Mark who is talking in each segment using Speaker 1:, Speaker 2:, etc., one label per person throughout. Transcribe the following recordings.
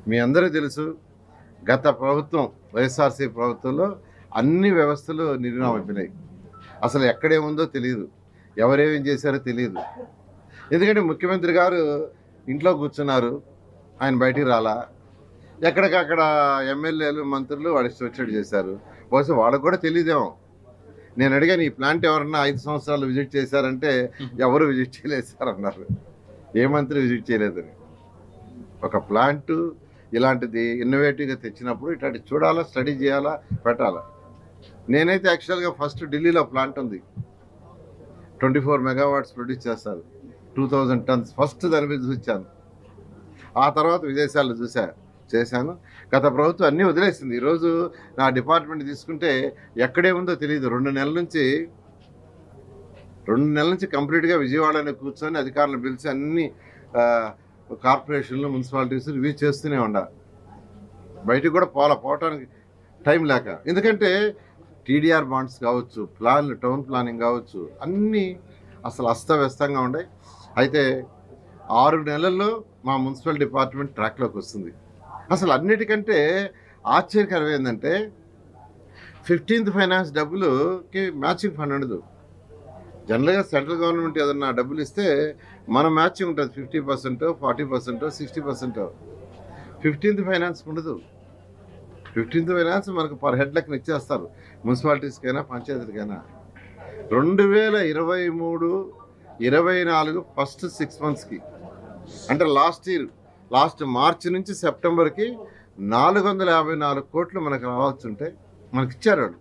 Speaker 1: మీ అందరికీ తెలుసు గత ప్రభుత్వం వైఎస్ఆర్సీ ప్రభుత్వంలో అన్ని వ్యవస్థలు నిర్ణయం అయిపోయినాయి అసలు ఎక్కడేముందో తెలియదు ఎవరేమేం చేశారో తెలియదు ఎందుకంటే ముఖ్యమంత్రి గారు ఇంట్లో కూర్చున్నారు ఆయన బయటికి రాలా ఎక్కడికక్కడ ఎమ్మెల్యేలు మంత్రులు వాడు ఇష్టం వచ్చినట్టు చేశారు బహుశా వాళ్ళకు కూడా తెలియదేమో నేను అడిగాను ఈ ప్లాంట్ ఎవరన్నా ఐదు సంవత్సరాలు విజిట్ చేశారంటే ఎవరు విజిట్ చేయలేదు సార్ అన్నారు ఏ మంత్రి విజిట్ చేయలేదని ఒక ప్లాంట్ ఇలాంటిది ఇన్నోవేటివ్గా తెచ్చినప్పుడు ఇట్లాంటి చూడాలా స్టడీ చేయాలా పెట్టాలా నేనైతే యాక్చువల్గా ఫస్ట్ ఢిల్లీలో ప్లాంట్ ఉంది ట్వంటీ ఫోర్ మెగావాట్స్ ప్రొడ్యూస్ చేస్తారు టూ థౌజండ్ టన్స్ ఫస్ట్ దాని మీద చూశాను ఆ తర్వాత విదేశాల్లో చూసా చేశాను గత ప్రభుత్వం అన్నీ వదిలేసింది ఈరోజు నా డిపార్ట్మెంట్ తీసుకుంటే ఎక్కడే ఉందో తెలియదు రెండు నెలల నుంచి రెండు నెలల నుంచి కంప్లీట్గా విజయవాడలో కూర్చొని అధికారులను పిలిచి అన్ని ఆ, కార్పొరేషన్లు మున్సిపాలిటీస్ రివ్యూ చేస్తూనే ఉండ బయటకు కూడా పోల పోవటానికి టైం లేక ఎందుకంటే టీడీఆర్ బాండ్స్ కావచ్చు ప్లాన్లు టౌన్ ప్లానింగ్ కావచ్చు అన్నీ అసలు అస్తవ్యస్తంగా ఉన్నాయి అయితే ఆరు నెలల్లో మా మున్సిపల్ డిపార్ట్మెంట్ ట్రాక్లోకి వస్తుంది అసలు అన్నిటికంటే ఆశ్చర్యకరం ఏంటంటే ఫిఫ్టీన్త్ ఫైనాన్స్ డబ్బులుకి మ్యాచింగ్ ఫండ్ ఉండదు జనరల్గా సెంట్రల్ గవర్నమెంట్ ఏదన్నా డబ్బులు ఇస్తే మన మ్యాచింగ్ ఉంటుంది fifty percent forty percent sixty percent fifteenth finance ఉండదు ఫిఫ్టీన్త్ ఫైనాన్స్ మనకు పర్ హెడ్ లెక్కన ఇచ్చేస్తారు మున్సిపాలిటీస్కైనా పంచాయతీలకైనా రెండు వేల ఇరవై మూడు ఇరవై నాలుగు ఫస్ట్ సిక్స్ మంత్స్కి అంటే లాస్ట్ ఇయర్ లాస్ట్ మార్చి నుంచి సెప్టెంబర్కి నాలుగు వందల యాభై నాలుగు కోట్లు మనకు రావాల్సి ఉంటే మనకి ఇచ్చారు వాళ్ళు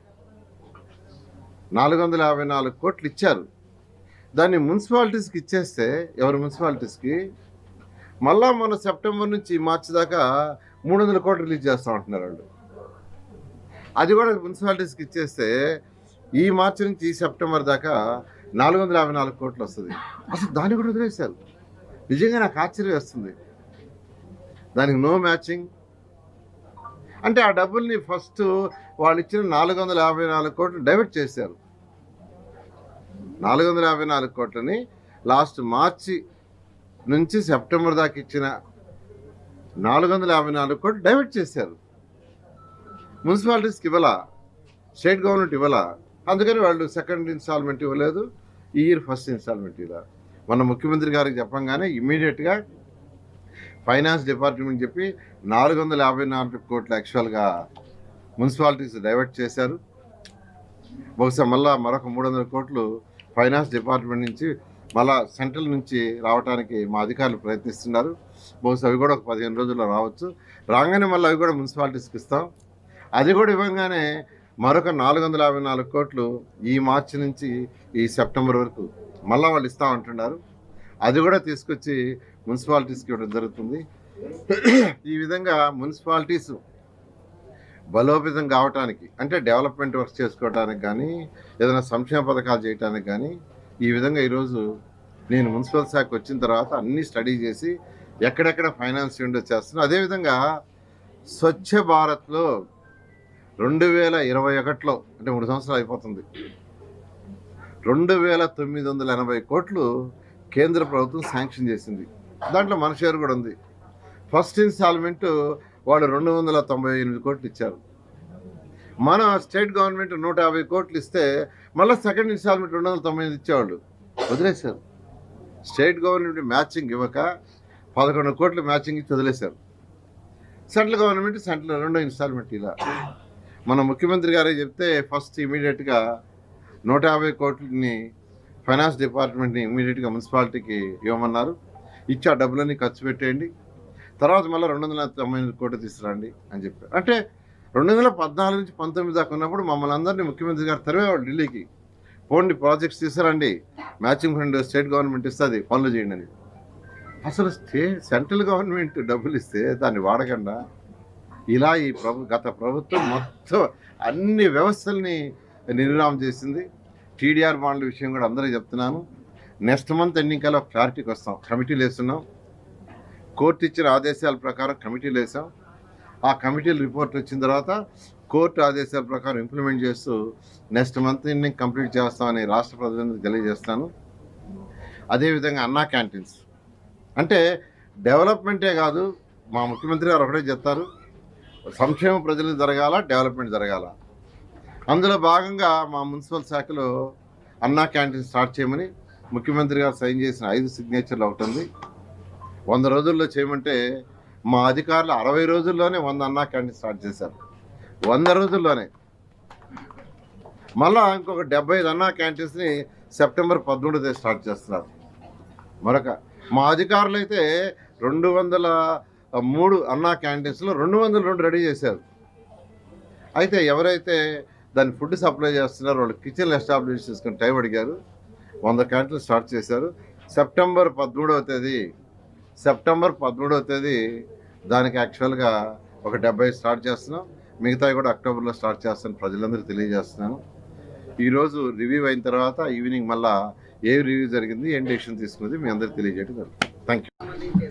Speaker 1: నాలుగు వందల యాభై నాలుగు కోట్లు ఇచ్చారు దాన్ని మున్సిపాలిటీస్కి ఇచ్చేస్తే ఎవరి మున్సిపాలిటీస్కి మళ్ళా మన సెప్టెంబర్ నుంచి మార్చి దాకా మూడు వందల కోట్లు రిలీజ్ చేస్తూ ఉంటున్నారు వాళ్ళు అది కూడా మున్సిపాలిటీస్కి ఇచ్చేస్తే ఈ మార్చి నుంచి ఈ సెప్టెంబర్ దాకా నాలుగు వందల యాభై నాలుగు కోట్లు వస్తుంది అసలు దాన్ని కూడా వదిలేశారు నిజంగా నాకు ఆశ్చర్యం వేస్తుంది దానికి నో మ్యాచింగ్ అంటే ఆ డబ్బుల్ని ఫస్ట్ వాళ్ళు ఇచ్చిన నాలుగు వందల యాభై నాలుగు కోట్లు డైవర్ట్ చేశారు నాలుగు వందల యాభై నాలుగు కోట్లని లాస్ట్ మార్చి నుంచి సెప్టెంబర్ దాకా ఇచ్చిన నాలుగు వందల యాభై నాలుగు కోట్లు డైవర్ట్ చేశారు మున్సిపాలిటీస్కి ఇవ్వాల స్టేట్ గవర్నమెంట్ ఇవ్వాల అందుకని వాళ్ళు సెకండ్ ఇన్స్టాల్మెంట్ ఇవ్వలేదు ఈ ఇయర్ ఫస్ట్ ఇన్స్టాల్మెంట్ ఇలా మన ముఖ్యమంత్రి గారికి చెప్పంగానే ఇమీడియట్గా ఫైనాన్స్ డిపార్ట్మెంట్ చెప్పి నాలుగు వందల యాభై నాలుగు కోట్ల యాక్చువల్గా మున్సిపాలిటీస్ డైవర్ట్ చేశారు బహుశా మళ్ళా మరొక మూడు వందల కోట్లు ఫైనాన్స్ డిపార్ట్మెంట్ నుంచి మళ్ళా సెంట్రల్ నుంచి రావడానికి మా అధికారులు ప్రయత్నిస్తున్నారు బహుశా అవి కూడా ఒక పదిహేను రోజుల్లో రావచ్చు రాగానే మళ్ళీ అవి కూడా మున్సిపాలిటీస్కి ఇస్తాం అది కూడా ఇవ్వగానే మరొక నాలుగు వందల యాభై నాలుగు కోట్లు ఈ మార్చి నుంచి ఈ సెప్టెంబర్ వరకు మళ్ళీ వాళ్ళు ఇస్తామంటున్నారు అది కూడా తీసుకొచ్చి మున్సిపాలిటీస్కి ఇవ్వడం జరుగుతుంది ఈ విధంగా మున్సిపాలిటీస్ బలోపేతం కావటానికి అంటే డెవలప్మెంట్ వర్క్ చేసుకోవడానికి కానీ ఏదైనా సంక్షేమ పథకాలు చేయడానికి కానీ ఈ విధంగా ఈరోజు నేను మున్సిపల్ శాఖ వచ్చిన తర్వాత అన్ని స్టడీ చేసి ఎక్కడెక్కడ ఫైనాన్స్ విండో చేస్తున్నాను అదేవిధంగా స్వచ్ఛ భారత్లో రెండు వేల ఇరవై ఒకటిలో అంటే మూడు సంవత్సరాలు అయిపోతుంది రెండు వేల తొమ్మిది వందల ఎనభై కోట్లు కేంద్ర ప్రభుత్వం శాంక్షన్ చేసింది దాంట్లో మన షేర్ కూడా ఉంది ఫస్ట్ ఇన్స్టాల్మెంట్ వాళ్ళు రెండు వందల తొంభై ఎనిమిది కోట్లు ఇచ్చారు మన స్టేట్ గవర్నమెంట్ నూట యాభై కోట్లు ఇస్తే మళ్ళీ సెకండ్ ఇన్స్టాల్మెంట్ రెండు వందల తొంభై ఎనిమిది ఇచ్చేవాళ్ళు వదిలేశారు స్టేట్ గవర్నమెంట్ మ్యాచింగ్ ఇవ్వక పదకొండు కోట్లు మ్యాచింగ్ ఇచ్చి వదిలేశారు సెంట్రల్ గవర్నమెంట్ సెంట్రల్ రెండో ఇన్స్టాల్మెంట్ ఇలా మన ముఖ్యమంత్రి గారే చెప్తే ఫస్ట్ ఇమీడియట్గా నూట యాభై కోట్లని ఫైనాన్స్ డిపార్ట్మెంట్ని ఇమీడియట్గా మున్సిపాలిటీకి ఇవ్వమన్నారు ఇచ్చి ఆ డబ్బులన్నీ ఖర్చు పెట్టేయండి తర్వాత మళ్ళీ రెండు వందల తొంభై ఎనిమిది కోట్లు తీసుకురండి అని చెప్పారు అంటే రెండు వందల పద్నాలుగు నుంచి పంతొమ్మిది దాకా ఉన్నప్పుడు మమ్మల్ని అందరినీ ముఖ్యమంత్రి గారు తరివేవాడు ఢిల్లీకి పోండి ప్రాజెక్ట్స్ తీసుకురండి మ్యాచింగ్ ఫండ్ స్టేట్ గవర్నమెంట్ ఇస్తుంది పనులు చేయండి అని అసలు స్టే సెంట్రల్ గవర్నమెంట్ డబ్బులు ఇస్తే దాన్ని వాడకుండా ఇలా ఈ ప్రభు గత ప్రభుత్వం మొత్తం అన్ని వ్యవస్థల్ని నిర్విరామం చేసింది టీడీఆర్ బాండ్ల విషయం కూడా అందరికీ చెప్తున్నాను నెక్స్ట్ మంత్ ఎన్నికల్లో క్లారిటీకి వస్తాం కమిటీలు వేస్తున్నాం కోర్టు ఇచ్చిన ఆదేశాల ప్రకారం కమిటీలు వేసాం ఆ కమిటీల రిపోర్ట్ వచ్చిన తర్వాత కోర్టు ఆదేశాల ప్రకారం ఇంప్లిమెంట్ చేస్తూ నెక్స్ట్ మంత్ ఎండింగ్ కంప్లీట్ చేస్తామని రాష్ట్ర ప్రజలకు తెలియజేస్తాను అదేవిధంగా అన్నా క్యాంటీన్స్ అంటే డెవలప్మెంటే కాదు మా ముఖ్యమంత్రి గారు ఒకటే చెప్తారు సంక్షేమ ప్రజలకు జరగాల డెవలప్మెంట్ జరగాల అందులో భాగంగా మా మున్సిపల్ శాఖలో అన్నా క్యాంటీన్ స్టార్ట్ చేయమని ముఖ్యమంత్రి గారు సైన్ చేసిన ఐదు సిగ్నేచర్లు ఒకటి ఉంది వంద రోజుల్లో చేయమంటే మా అధికారులు అరవై రోజుల్లోనే వంద అన్నా క్యాంటీన్ స్టార్ట్ చేశారు వంద రోజుల్లోనే మళ్ళా ఇంకొక డెబ్బై ఐదు అన్నా క్యాంటీన్స్ని సెప్టెంబర్ పదమూడుదే స్టార్ట్ చేస్తున్నారు మరొక మా అధికారులు అయితే రెండు వందల మూడు అన్నా క్యాంటీన్స్లో రెండు వందల రెండు రెడీ చేశారు అయితే ఎవరైతే దాని ఫుడ్ సప్లై చేస్తున్నారో వాళ్ళు కిచెన్లు ఎస్టాబ్లిష్ చేసుకుని టైం అడిగారు వంద క్యాంటీన్లు స్టార్ట్ చేశారు సెప్టెంబర్ పదమూడవ తేదీ సెప్టెంబర్ పదమూడవ తేదీ దానికి యాక్చువల్గా ఒక డెబ్బై స్టార్ట్ చేస్తున్నాం మిగతావి కూడా అక్టోబర్లో స్టార్ట్ చేస్తాను ప్రజలందరికీ తెలియజేస్తున్నాను ఈరోజు రివ్యూ అయిన తర్వాత ఈవినింగ్ మళ్ళా ఏ రివ్యూ జరిగింది ఏం డెసిషన్ తీసుకున్నది మీ అందరికి తెలియజేయడం జరుగుతుంది థ్యాంక్ యూ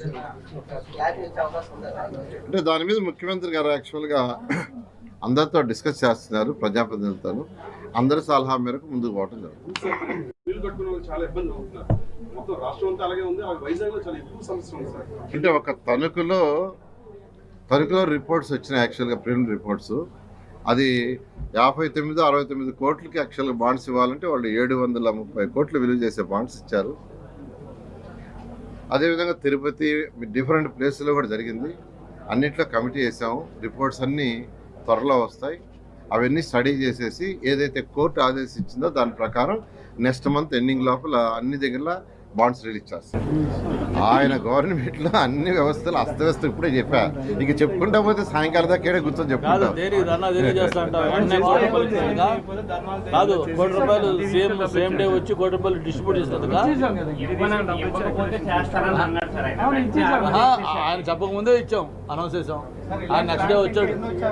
Speaker 1: అంటే దాని మీద ముఖ్యమంత్రి గారు యాక్చువల్గా అందరితో డిస్కస్ చేస్తున్నారు ప్రజాప్రతినిధులతో అందరి సలహా మేరకు ముందుకు పోవడం జరుగుతుంది
Speaker 2: బిల్లు కట్టుకునే వాళ్ళు చాలా ఇబ్బంది అవుతున్నారు మొత్తం రాష్ట్రం అంతా అలాగే ఉంది అలాగే వైజాగ్ లో చాలా ఎక్కువ సమస్య ఉంది సార్
Speaker 1: అంటే ఒక తణుకులో తణుకులో రిపోర్ట్స్ వచ్చినాయి యాక్చువల్గా ప్రిలిమ్ రిపోర్ట్స్ అది యాభై తొమ్మిది అరవై తొమ్మిది కోట్లకి యాక్చువల్గా బాండ్స్ ఇవ్వాలంటే వాళ్ళు ఏడు వందల ముప్పై కోట్లు విలువ చేసే బాండ్స్ ఇచ్చారు అదేవిధంగా తిరుపతి డిఫరెంట్ ప్లేస్లో కూడా జరిగింది అన్నిట్లో కమిటీ వేసాము రిపోర్ట్స్ అన్నీ త్వరలో వస్తాయి అవన్నీ స్టడీ చేసేసి ఏదైతే కోర్టు ఆదేశించిందో దాని ప్రకారం నెక్స్ట్ మంత్ ఎండింగ్ లోపల అన్ని దగ్గర బాండ్స్ రిలీజ్ చేస్తారు ఆయన గవర్నమెంట్లో అన్ని వ్యవస్థలు అస్తవ్యస్త ఇప్పుడే చెప్పా ఇక చెప్పుకుంటా పోతే సాయంకాలం దాకా ఈడే కూర్చొని
Speaker 3: కాదు
Speaker 1: చెప్పుకుంటాం
Speaker 3: దేనికి ధర్నా దేనికి చేస్తా అంటావు వెంటనే కోటి రూపాయలు ఇచ్చినందుకా? కాదు కోటి రూపాయలు సేమ్ సేమ్ డే వచ్చి కోటి రూపాయలు డిస్ట్రిబ్యూట్ చేసినందుక
Speaker 4: ఇవ్వకపోతే చేస్తారని అన్నారు సార్ ఆయన.
Speaker 3: ఆయన చెప్పకముందే ఇచ్చాం అనౌన్స్ చేసాం ఆయన నెక్స్ట్ డే వచ్చాడు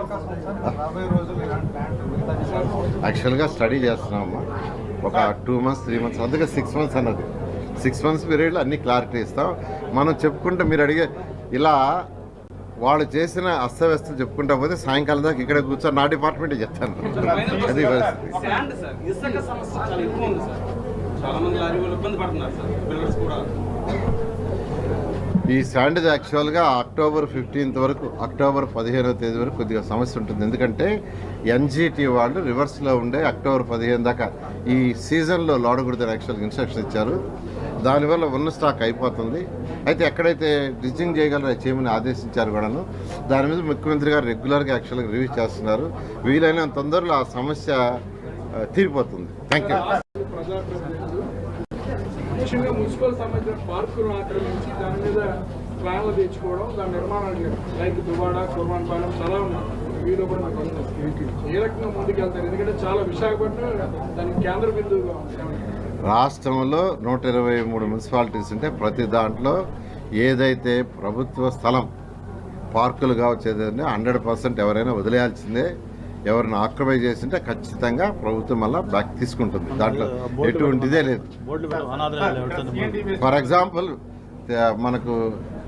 Speaker 1: యాక్చువల్గా స్టడీ చేస్తున్నామమ్మా ఒక టూ మంత్స్ త్రీ మంత్స్ అందుకే సిక్స్ మంత్స్ అన్నది సిక్స్ మంత్స్ పీరియడ్లో అన్ని క్లారిటీ ఇస్తాం మనం చెప్పుకుంటే మీరు అడిగే ఇలా వాళ్ళు చేసిన అస్తవ్యస్తం చెప్పుకుంటా పోతే సాయంకాలం దాకా ఇక్కడ కూర్చొని నా డిపార్ట్మెంటే చెప్తాను అది పరిస్థితి
Speaker 2: శాండ్ సార్ ఇసుక సమస్య చాలా ఎక్కువ ఉంది సార్ చాలా మంది లారీ వాళ్ళు ఇబ్బంది పడుతున్నారు సార్ బిల్డర్స్ కూడా
Speaker 1: ఈ శాండ్జ్ యాక్చువల్గా అక్టోబర్ ఫిఫ్టీన్త్ వరకు అక్టోబర్ పదిహేనవ తేదీ వరకు కొద్దిగా సమస్య ఉంటుంది ఎందుకంటే ఎన్జిటి వాళ్ళు రివర్స్లో ఉండే అక్టోబర్ పదిహేను దాకా ఈ సీజన్లో లోడకూడదని యాక్చువల్గా ఇన్స్ట్రక్షన్ ఇచ్చారు దానివల్ల ఉన్న స్టాక్ అయిపోతుంది అయితే ఎక్కడైతే డిజింగ్ చేయగలరో అది చేయమని ఆదేశించారు కూడాను దాని మీద ముఖ్యమంత్రి గారు రెగ్యులర్గా యాక్చువల్గా రివ్యూ చేస్తున్నారు వీలైనంత తొందరలో ఆ సమస్య ఆ, తీరిపోతుంది థ్యాంక్ యూ
Speaker 5: ప్రజాప్రతినిధులు ముఖ్యంగా మున్సిపల్ సంబంధించిన పార్కులను ఆక్రమించి దాని మీద ప్లాన్లు తెచ్చుకోవడం దాని నిర్మాణాలు చేయడం లైక్ దువాడ కుర్బాన్పాలెం చాలా ఉన్నాయి వీళ్ళు కూడా నాకు ఉంది. ఏ రకంగా ముందుకెళ్తారు ఎందుకంటే చాలా విశాఖపట్నం దానికి కేంద్ర బిందువుగా ఉంది
Speaker 1: రాష్ట్రంలో నూట ఇరవై మూడు మున్సిపాలిటీస్ ఉంటే ప్రతి దాంట్లో ఏదైతే ప్రభుత్వ స్థలం పార్కులు కావచ్చు ఏదైనా హండ్రెడ్ పర్సెంట్ ఎవరైనా వదిలేయాల్సిందే ఎవరిని ఆక్రమై చేసింటే ఖచ్చితంగా ప్రభుత్వం మళ్ళీ బ్యాక్ తీసుకుంటుంది దాంట్లో ఎటువంటిదే లేదు
Speaker 3: బోర్డులు పెట్టు అనాథరాలు ఎవరితో
Speaker 1: ఫర్ ఎగ్జాంపుల్ మనకు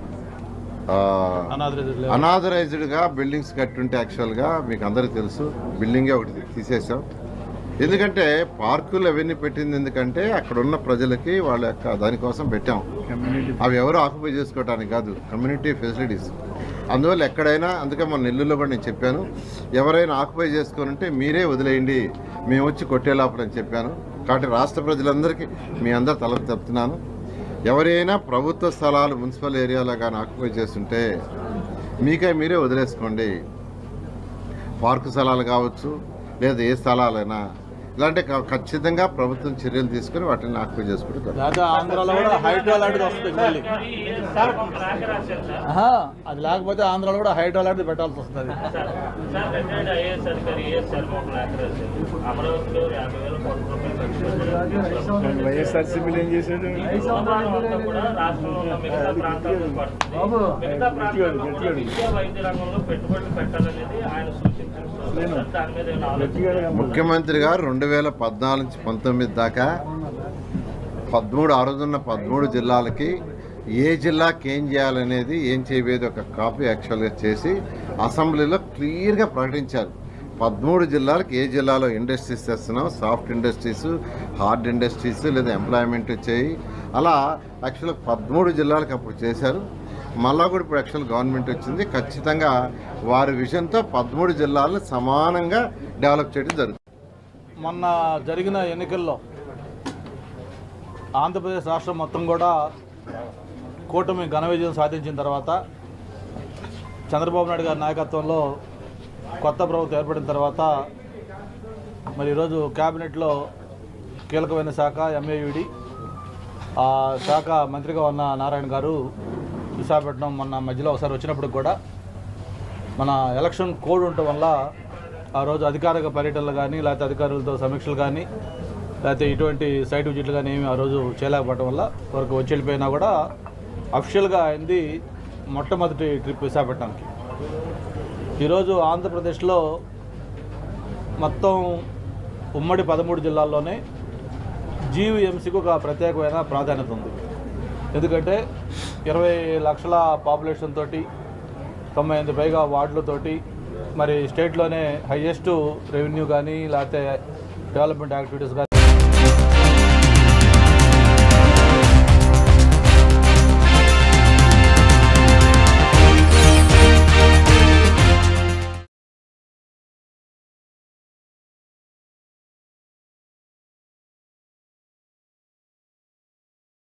Speaker 3: అనాథరాలు
Speaker 1: అనాథరైజ్డ్గా బిల్డింగ్స్ కట్టుంటే యాక్చువల్గా మీకు అందరికీ తెలుసు బిల్డింగే ఒకటి తీసేసాం ఎందుకంటే పార్కులు అవన్నీ పెట్టింది ఎందుకంటే అక్కడ ఉన్న ప్రజలకి వాళ్ళ యొక్క దానికోసం పెట్టాం అవి ఎవరు ఆక్యుపై చేసుకోవడానికి కాదు కమ్యూనిటీ ఫెసిలిటీస్ అందువల్ల ఎక్కడైనా అందుకే మన నెల్లూరులో కూడా నేను చెప్పాను ఎవరైనా ఆక్యుపై చేసుకోనంటే మీరే వదిలేయండి మేము వచ్చి కొట్టే లోపల అని చెప్పాను కాబట్టి రాష్ట్ర ప్రజలందరికీ మీ అందరు తల చెప్తున్నాను ఎవరైనా ప్రభుత్వ స్థలాలు మున్సిపల్ ఏరియాలో కానీ ఆక్యుపై చేస్తుంటే మీకై మీరే వదిలేసుకోండి పార్కు స్థలాలు కావచ్చు లేదా ఏ స్థలాలైనా ఇలాంటి క- ఖచ్చితంగా ప్రభుత్వం చర్యలు తీసుకుని వాటిని ఆక్యుపై చేసుకుంటారు
Speaker 3: లేకపోతే ఆంధ్రాలో కూడా హైడ్రా లాంటిది వస్తుంది మళ్ళీ
Speaker 4: సార్ ఒక రాక రాశారు సార్
Speaker 3: ఆహా, అది లేకపోతే ఆంధ్రాలో కూడా హైడ్రా లాంటిది పెట్టాల్సి వస్తుంది
Speaker 4: సార్ రిటైర్డ్ ఐఏఎస్ అధికారి ఏఎస్ సార్ ఒక రాక రాశారు అమరావతిలో యాభై వేల కోట్ల రూపాయలు ఖర్చు పెట్టారు
Speaker 6: వైఎస్ఆర్సీపీలో ఏం చేశాడు
Speaker 4: అంతా కూడా రాష్ట్రంలో ఉన్న మిగతా ప్రాంతాలతో పడుతుంది మిగతా ప్రాంతాల్లో కూడా విద్యా వైద్య రంగంలో పెట్టుబడులు పెట్టాలనేది ఆయన సూచించారు సార్ దాని మీద ఏమైనా ఆలోచన
Speaker 1: ముఖ్యమంత్రి గారు రెండు వేల పద్నాలుగు నుంచి పంతొమ్మిది దాకా పదమూడు ఆ రోజున్న పదమూడు జిల్లాలకి ఏ జిల్లాకి ఏం చేయాలనేది ఏం చేయబోయేది ఒక కాపీ యాక్చువల్గా చేసి అసెంబ్లీలో క్లియర్గా ప్రకటించారు పదమూడు జిల్లాలకు ఏ జిల్లాలో ఇండస్ట్రీస్ తెస్తున్నాం సాఫ్ట్ ఇండస్ట్రీస్ హార్డ్ ఇండస్ట్రీస్ లేదా ఎంప్లాయ్మెంట్ చేయి అలా యాక్చువల్గా పదమూడు జిల్లాలకు అప్పుడు చేశారు మళ్ళా కూడా ఇప్పుడు యాక్చువల్ గవర్నమెంట్ వచ్చింది ఖచ్చితంగా వారి విజన్తో పదమూడు జిల్లాలను సమానంగా డెవలప్ చేయడం జరుగుతుంది
Speaker 3: మొన్న జరిగిన ఎన్నికల్లో ఆంధ్రప్రదేశ్ రాష్ట్రం మొత్తం కూడా కూటమి ఘన విజయం సాధించిన తర్వాత చంద్రబాబు నాయుడు గారి నాయకత్వంలో కొత్త ప్రభుత్వం ఏర్పడిన తర్వాత మరి ఈరోజు క్యాబినెట్లో కీలకమైన శాఖ ఎంఏయుడి ఆ శాఖ మంత్రిగా ఉన్న నారాయణ గారు విశాఖపట్నం మొన్న మధ్యలో ఒకసారి వచ్చినప్పుడు కూడా మన ఎలక్షన్ కోడ్ ఉండటం వల్ల ఆ రోజు అధికారిక పర్యటనలు కానీ లేకపోతే అధికారులతో సమీక్షలు కానీ లేకపోతే ఇటువంటి సైట్ విజిట్లు కానీ ఏమి ఆ రోజు చేయలేకపోవడం వల్ల వరకు వచ్చి వెళ్ళిపోయినా కూడా అఫిషియల్గా అయింది మొట్టమొదటి ట్రిప్ విశాఖపట్నానికి ఈరోజు ఆంధ్రప్రదేశ్లో మొత్తం ఉమ్మడి పదమూడు జిల్లాల్లోనే జీవీఎంసీకి ఒక ప్రత్యేకమైన ప్రాధాన్యత ఉంది ఎందుకంటే ఇరవై లక్షల పాపులేషన్ తోటి తొంభై ఎనిమిది పైగా వార్డులతోటి మరి స్టేట్లోనే హయ్యెస్ట్ రెవెన్యూ కానీ లేకపోతే డెవలప్మెంట్ యాక్టివిటీస్ కానీ